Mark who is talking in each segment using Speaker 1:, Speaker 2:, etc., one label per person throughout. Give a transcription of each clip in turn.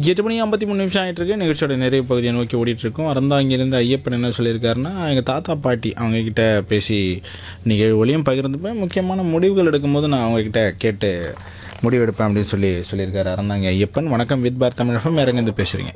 Speaker 1: எட்டு மணி ஐம்பத்தி மூணு நிமிஷம் ஆகிட்டு இருக்கு நிகழ்ச்சியோட நிறைவு பகுதியை நோக்கி ஓடிட்டு இருக்கோம் அறந்தாங்கிலிருந்து ஐயப்பன் என்ன சொல்லியிருக்காருன்னா எங்கள் தாத்தா பாட்டி அவங்கக்கிட்ட பேசி நிகழ்வுகளையும் பகிர்ந்துப்பேன் முக்கியமான முடிவுகள் எடுக்கும்போது நான் அவங்கக்கிட்ட கேட்டு முடிவெடுப்பேன் அப்படின்னு சொல்லி சொல்லியிருக்காரு அறந்தாங்க ஐயப்பன் வணக்கம் வித் பார் தமிழகம் வேற எங்கேருந்து பேசுகிறீங்க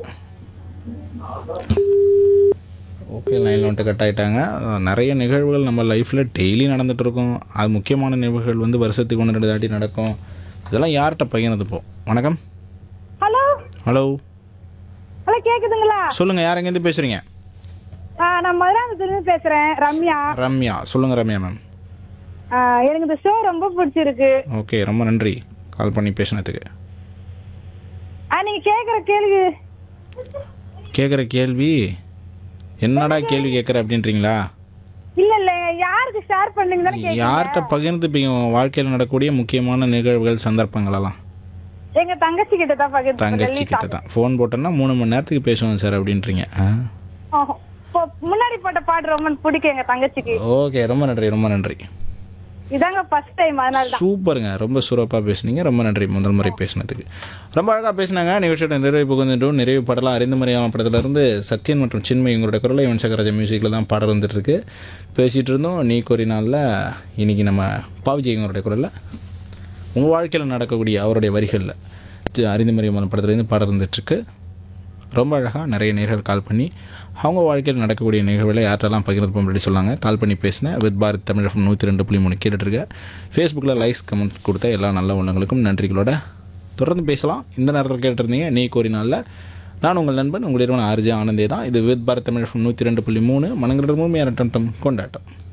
Speaker 1: ஓகே லைனில் வந்துட்டு கட் ஆகிட்டாங்க நிறைய நிகழ்வுகள் நம்ம லைஃப்பில் டெய்லி நடந்துட்டு இருக்கும் அது முக்கியமான நிகழ்வுகள் வந்து வருஷத்துக்கு ஒன்று ரெண்டு தாட்டி நடக்கும் இதெல்லாம் யார்கிட்ட பகிர்ந்து போ வணக்கம்
Speaker 2: ஹலோ
Speaker 1: ஹலோ
Speaker 2: ஹலோ கேக்குதுங்களா
Speaker 1: சொல்லுங்கள் யார் எங்கேருந்து பேசுகிறீங்க
Speaker 2: ஆ, நான் மதுராந்தகத்துலேருந்து பேசுறேன் ரம்யா
Speaker 1: ரம்யா சொல்லுங்கள் ரம்யா மேம்
Speaker 2: ஆ, எனக்கு இந்த ஷோ ரொம்ப பிடிச்சிருக்கு
Speaker 1: ஓகே ரொம்ப நன்றி கால் பண்ணி பேசினதுக்கு
Speaker 2: ஆ நீங்க கேக்குற கேள்வி
Speaker 1: கேட்குற கேள்வி என்னடா கேள்வி கேட்குற அப்படின்றீங்களா
Speaker 2: இல்ல இல்ல யாருக்கு ஷேர் பண்ணீங்க தானே கேக்குறீங்க
Speaker 1: யார்கிட்ட பகிர்ந்துப்பீங்க உங்கள் வாழ்க்கையில் நடக்கக்கூடிய முக்கியமான நிகழ்வுகள் சந்தர்ப்பங்களெல்லாம்
Speaker 2: எங்க தங்கச்சி கிட்ட தான் பகிர்ந்து
Speaker 1: தங்கச்சி கிட்ட தான் ஃபோன் போட்டோன்னா மூணு மணி நேரத்துக்கு பேசுவோம் சார் அப்படின்றீங்க ஆ
Speaker 2: ஆஹா. இப்போ முன்னாடி போட்ட பாட்டு ரொம்ப பிடிக்கும் எங்க தங்கச்சிக்கு
Speaker 1: ஓகே ரொம்ப நன்றி ரொம்ப நன்றி
Speaker 2: இதாங்க ஃபர்ஸ்ட் டைம் அதனால தான்
Speaker 1: சூப்பருங்க ரொம்ப சிறப்பாக பேசுனீங்க ரொம்ப நன்றி முதல் முறை பேசினதுக்கு ரொம்ப அழகாக பேசினாங்க நிகழ்ச்சியோட நிறைவு புகுந்துட்டும் நிறைவு பாடலாம் அறிந்து மறையாம படத்துலேருந்து சத்யன் மற்றும் சின்மய் உங்களோட குரலை யுவன் சக்கராஜா மியூசிக்கில் தான் பாடல் வந்துட்டு இருக்கு பேசிகிட்டு இருந்தோம் நீ கோரி நாளில் இன்றைக்கி நம்ம பாவிஜி எங்களுடைய குரலில் உங்கள் வாழ்க்கையில் நடக்கக்கூடிய அவருடைய வரிகளில் தி- அறிந்து மறையாமல் படத்துலேருந்து பாடல் வந்துட்டுருக்கு ரொம்ப அழகாக நிறைய நேர்கள் கால் பண்ணி அவங்க வாழ்க்கையில் நடக்கக்கூடிய நிகழ்வுகளை யார்ட்டெல்லாம் பகிர்ந்து அப்படி சொன்னாங்க கால் பண்ணி பேசினேன் வித் பாரத் தமிழ் எஃப்எம் நூற்றி ரெண்டு புள்ளி மூணு கேட்டுட்ருக்கேன் ஃபேஸ்புக்கில் லைக்ஸ் கமெண்ட்ஸ் கொடுத்த எல்லா நல்ல உள்ளங்களுக்கும் நன்றிகளோட தொடர்ந்து பேசலாம் இந்த நேரத்தில் கேட்டிருந்தீங்க நீ கோரினால நான் உங்கள் நண்பன் உங்களிடம் ஆர்ஜி ஆனந்தே தான் இது வித் பாரத் தமிழ் எஃப்எம் நூற்றி ரெண்டு புள்ளி மூணு மனங்களிடம் முழுமையான டம் டம் கொண்டாட்டம்